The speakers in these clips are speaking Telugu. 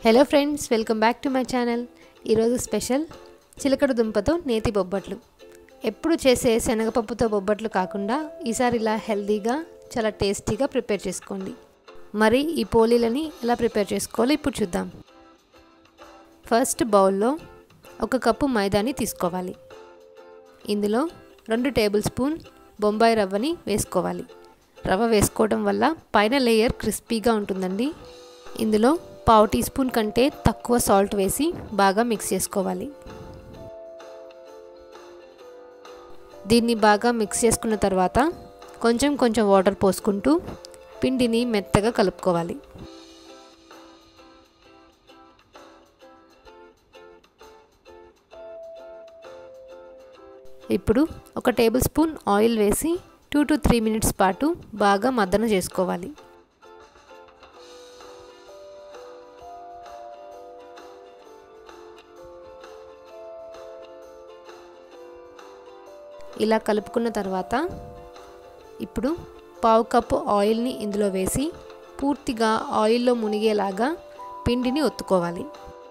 hello friends welcome back to my channel ఈరోజు స్పెషల్ చిలకడ దుంపతో నేతి బొబ్బట్లు ఎప్పుడు చేసే శనగపప్పుతో బొబ్బట్లు కాకుండా ఈసారి ఇలా హెల్తీగా చాలా టేస్టీగా ప్రిపేర్ చేసుకోండి మరి ఈ పోలీలని ఎలా ప్రిపేర్ చేసుకోవాలో ఇప్పుడు చూద్దాం ఫస్ట్ బౌల్లో ఒక కప్పు మైదాని తీసుకోవాలి ఇందులో రెండు టేబుల్ స్పూన్ బొంబాయి రవ్వని వేసుకోవాలి రవ్వ వేసుకోవడం వల్ల పైన లేయర్ క్రిస్పీగా ఉంటుందండి ఇందులో పావు టీ స్పూన్ కంటే తక్కువ సాల్ట్ వేసి బాగా మిక్స్ చేసుకోవాలి దీన్ని బాగా మిక్స్ చేసుకున్న తర్వాత కొంచెం కొంచెం వాటర్ పోసుకుంటూ పిండిని మెత్తగా కలుపుకోవాలి ఇప్పుడు ఒక టేబుల్ స్పూన్ ఆయిల్ వేసి టూ టు త్రీ మినిట్స్ పాటు బాగా మద్దన చేసుకోవాలి ఇలా కలుపుకున్న తర్వాత ఇప్పుడు పావు కప్పు ఆయిల్ని ఇందులో వేసి పూర్తిగా ఆయిల్లో మునిగేలాగా పిండిని ఒత్తుకోవాలి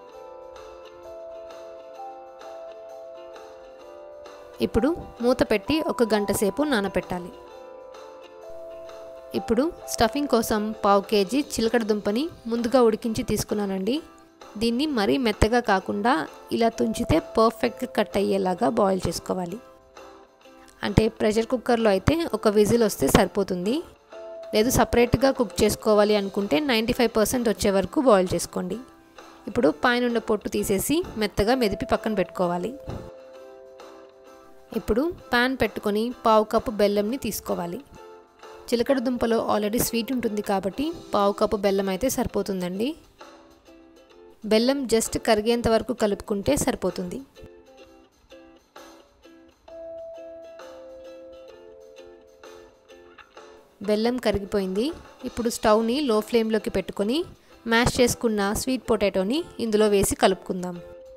ఇప్పుడు మూత పెట్టి ఒక గంట సేపు నానపెట్టాలి ఇప్పుడు స్టఫింగ్ కోసం పావు కేజీ చిలకడ దుంపని ముందుగా ఉడికించి తీసుకున్నానండి దీన్ని మరీ మెత్తగా కాకుండా ఇలా తుంచితే పర్ఫెక్ట్గా కట్ అయ్యేలాగా బాయిల్ చేసుకోవాలి అంటే ప్రెషర్ కుక్కర్లో అయితే ఒక విజిల్ వస్తే సరిపోతుంది లేదు సపరేట్గా కుక్ చేసుకోవాలి అనుకుంటే నైంటీ ఫైవ్ పర్సెంట్ వచ్చే వరకు బాయిల్ చేసుకోండి ఇప్పుడు పైన పొట్టు తీసేసి మెత్తగా మెదిపి పక్కన పెట్టుకోవాలి ఇప్పుడు ప్యాన్ పెట్టుకొని పావు కప్పు బెల్లంని తీసుకోవాలి చిలకడ దుంపలో ఆల్రెడీ స్వీట్ ఉంటుంది కాబట్టి పావు కప్పు బెల్లం అయితే సరిపోతుందండి బెల్లం జస్ట్ కరిగేంత వరకు కలుపుకుంటే సరిపోతుంది బెల్లం కరిగిపోయింది ఇప్పుడు స్టవ్ని లో ఫ్లేమ్లోకి పెట్టుకొని మ్యాష్ చేసుకున్న స్వీట్ పొటాటోని ఇందులో వేసి కలుపుకుందాం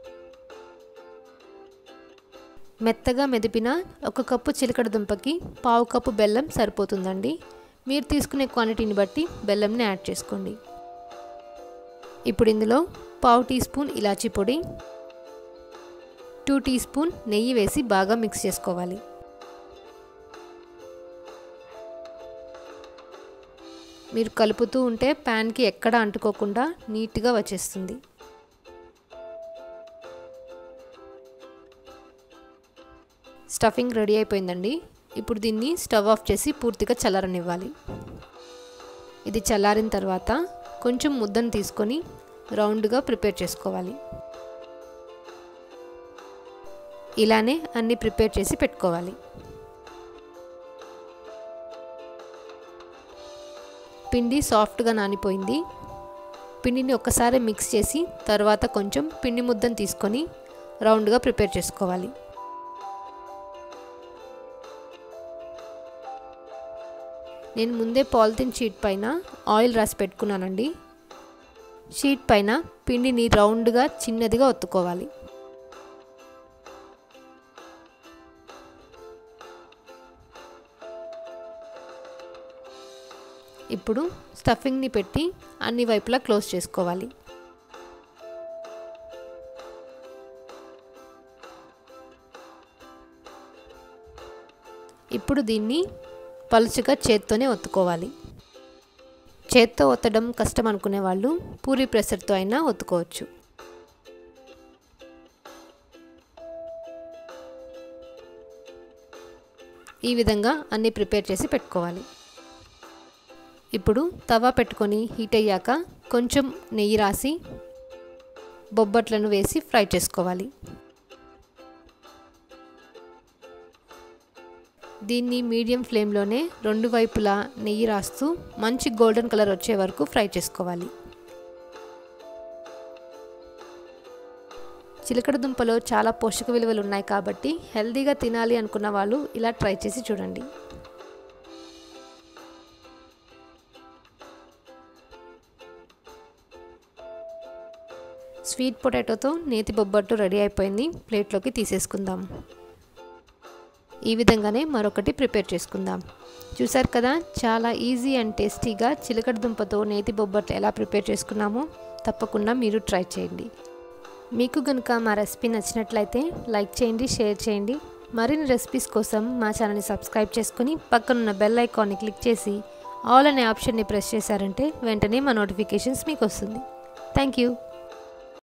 మెత్తగా మెదిపిన ఒక కప్పు చిలకడ దుంపకి పావు కప్పు బెల్లం సరిపోతుందండి మీరు తీసుకునే క్వాంటిటీని బట్టి బెల్లంని యాడ్ చేసుకోండి ఇప్పుడు ఇందులో పావు టీ స్పూన్ ఇలాచీ పొడి టూ టీ స్పూన్ నెయ్యి వేసి బాగా మిక్స్ చేసుకోవాలి మీరు కలుపుతూ ఉంటే ప్యాన్కి ఎక్కడ అంటుకోకుండా నీట్గా వచ్చేస్తుంది స్టఫింగ్ రెడీ అయిపోయిందండి ఇప్పుడు దీన్ని స్టవ్ ఆఫ్ చేసి పూర్తిగా చల్లారనివ్వాలి ఇది చల్లారిన తర్వాత కొంచెం ముద్దను తీసుకొని రౌండ్గా ప్రిపేర్ చేసుకోవాలి ఇలానే అన్నీ ప్రిపేర్ చేసి పెట్టుకోవాలి పిండి సాఫ్ట్గా నానిపోయింది పిండిని ఒక్కసారి మిక్స్ చేసి తర్వాత కొంచెం పిండి ముద్దను తీసుకొని రౌండ్గా ప్రిపేర్ చేసుకోవాలి నేను ముందే పాలిథిన్ షీట్ పైన ఆయిల్ రాసి పెట్టుకున్నానండి షీట్ పైన పిండిని రౌండ్గా చిన్నదిగా ఒత్తుకోవాలి ఇప్పుడు స్టఫింగ్ని పెట్టి అన్ని వైపులా క్లోజ్ చేసుకోవాలి ఇప్పుడు దీన్ని పలుచగా చేత్తోనే ఒత్తుకోవాలి చేత్తో ఒత్తడం కష్టం అనుకునే వాళ్ళు పూరి ప్రెషర్తో అయినా ఒత్తుకోవచ్చు ఈ విధంగా అన్నీ ప్రిపేర్ చేసి పెట్టుకోవాలి ఇప్పుడు తవా పెట్టుకొని హీట్ అయ్యాక కొంచెం నెయ్యి రాసి బొబ్బట్లను వేసి ఫ్రై చేసుకోవాలి దీన్ని మీడియం ఫ్లేమ్లోనే రెండు వైపులా నెయ్యి రాస్తూ మంచి గోల్డెన్ కలర్ వచ్చే వరకు ఫ్రై చేసుకోవాలి చిలకడ దుంపలో చాలా పోషక విలువలు ఉన్నాయి కాబట్టి హెల్తీగా తినాలి అనుకున్న వాళ్ళు ఇలా ట్రై చేసి చూడండి స్వీట్ పొటాటోతో నేతి బొబ్బట్టు రెడీ అయిపోయింది ప్లేట్లోకి తీసేసుకుందాం ఈ విధంగానే మరొకటి ప్రిపేర్ చేసుకుందాం చూసారు కదా చాలా ఈజీ అండ్ టేస్టీగా చిలకడ దుంపతో నేతి బొబ్బట్లు ఎలా ప్రిపేర్ చేసుకున్నామో తప్పకుండా మీరు ట్రై చేయండి మీకు కనుక మా రెసిపీ నచ్చినట్లయితే లైక్ చేయండి షేర్ చేయండి మరిన్ని రెసిపీస్ కోసం మా ఛానల్ని సబ్స్క్రైబ్ చేసుకుని పక్కనున్న బెల్ ఐకాన్ని క్లిక్ చేసి ఆల్ అనే ఆప్షన్ని ప్రెస్ చేశారంటే వెంటనే మా నోటిఫికేషన్స్ మీకు వస్తుంది థ్యాంక్ యూ